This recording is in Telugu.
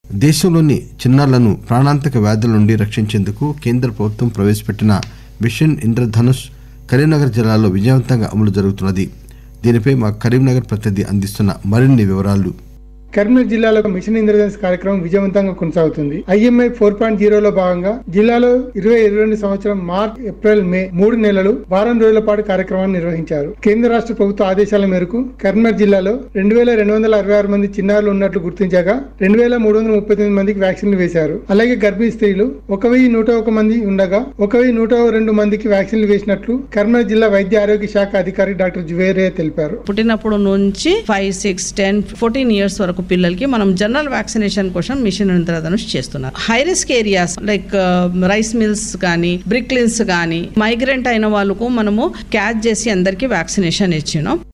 దేశంలోని చిన్నారులను ప్రాణాంతక వ్యాధుల నుండి రక్షించేందుకు కేంద్ర ప్రభుత్వం ప్రవేశపెట్టిన మిషన్ ఇంద్రధనుష్ కరీంనగర్ జిల్లాలో విజయవంతంగా అమలు జరుగుతున్నది దీనిపై మా కరీంనగర్ ప్రతినిధి అందిస్తున్న మరిన్ని వివరాలు కరీంనగర్ జిల్లాలో మిషన్ ఇంద్రధనుష్ కార్యక్రమం విజయవంతంగా కొనసాగుతుంది ఐఎంఐ ఫోర్ పాయింట్ జీరోలో భాగంగా జిల్లాలో ఇరవై ఇరవై రెండు సంవత్సరం మార్చ్ ఏప్రిల్ మే మూడు నెలలు వారం రోజుల పాటు కార్యక్రమాన్ని నిర్వహించారు కేంద్ర రాష్ట్ర ప్రభుత్వ ఆదేశాల మేరకు కరీంనగర్ జిల్లాలో రెండు వేల రెండు వందల అరవై ఆరు మంది చిన్నారులు ఉన్నట్లు గుర్తించగా రెండు వేల మూడు వందల ముప్పై తొమ్మిది మందికి వ్యాక్సిన్లు వేశారు అలాగే గర్భిణీ స్త్రీలు ఒక వెయ్యి నూట ఒక మంది ఉండగా ఒక వెయ్యి నూట రెండు మందికి వ్యాక్సిన్లు వేసినట్లు కరీంనగర్ జిల్లా వైద్య ఆరోగ్య శాఖ అధికారి డాక్టర్ జువేరే తెలిపారు పుట్టినప్పుడు నుంచి five six ten fourteen years వరకు పిల్లలకి మనం జనరల్ వ్యాక్సినేషన్ కోసం మిషన్ ఇంద్రధనుష్ చేస్తున్నారు high risk areas like rice mills కానీ బ్రిక్లిన్స్ కానీ మైగ్రెంట్ అయిన వాళ్ళకు మనము క్యాచ్ చేసి అందరికీ వ్యాక్సినేషన్ ఇచ్చినాం